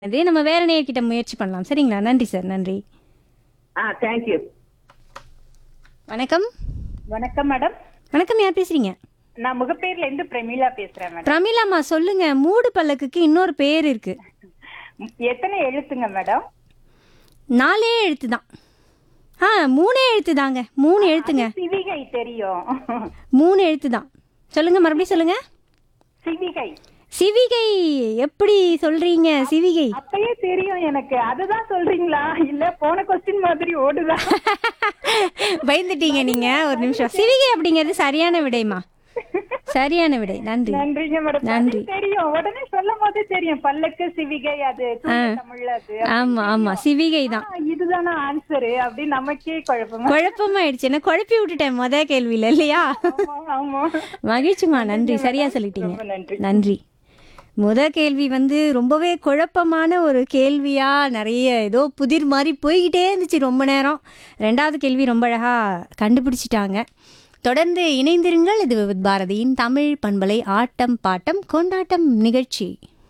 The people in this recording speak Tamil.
அதே நம்ம வேற நேர்கிட்ட முயற்சி பண்ணலாம் சரிங்களா நன்றி சார் நன்றி ஆ தேங்க்யூ வணக்கம் வணக்கம் மேடம் வணக்கம் யார் பேசுறீங்க நான் முகப்பேர்ல இருந்து பிரமீளா பேசுறேன் மேடம் பிரமிளாமா சொல்லுங்க மூடு பல்லக்குக்கு இன்னொரு பேர் இருக்கு எத்தனை எழுத்துங்க மேடம் நாலே எழுத்து தான் ஆ மூணே எழுத்து தாங்க மூணு எழுத்துங்க சிவிகை தெரியும் மூணு எழுத்து தான் சொல்லுங்க மறுபடியும் சொல்லுங்க சிவிகை சிவிகை எப்படி சொல்றீங்க சிவிகை அப்பயே தெரியும் எனக்கு அதுதான் சொல்றீங்களா இல்ல போன கொஸ்டின் மாதிரி ஓடுதா பயந்துட்டீங்க நீங்க ஒரு நிமிஷம் சிவிகை அப்படிங்கிறது சரியான விடைமா சரியான விடை நன்றி நன்றிங்க மேடம் நன்றி. பதில் தெரியும் உடனே சொல்லும் போதே தெரியும் பல்லக்கு சிவிகை அது தூய தமிழ்ல அது ஆமா ஆமா சிவிகை தான் ஆ, இதுதானா ஆன்சரு அப்படி நமக்கே குழப்பமா குழப்பமாயிடுச்சு என்ன குழப்பி விட்டுட்டேன் முத கேள்வியில இல்லையா ஆமா, ஆமா மகிழ்ச்சிமா நன்றி சரியா சொல்லிட்டீங்க ரொம்ப நன்றி நன்றி முத கேள்வி வந்து ரொம்பவே குழப்பமான ஒரு கேள்வியா நிறைய ஏதோ புதிர் மாதிரி போய்கிட்டே இருந்துச்சு ரொம்ப நேரம் ரெண்டாவது கேள்வி ரொம்ப அழகா கண்டுபிடிச்சிட்டாங்க தொடர்ந்து இணைந்திருங்கள் இது வித் பாரதியின் தமிழ் பண்பலை ஆட்டம் பாட்டம் கொண்டாட்டம் நிகழ்ச்சி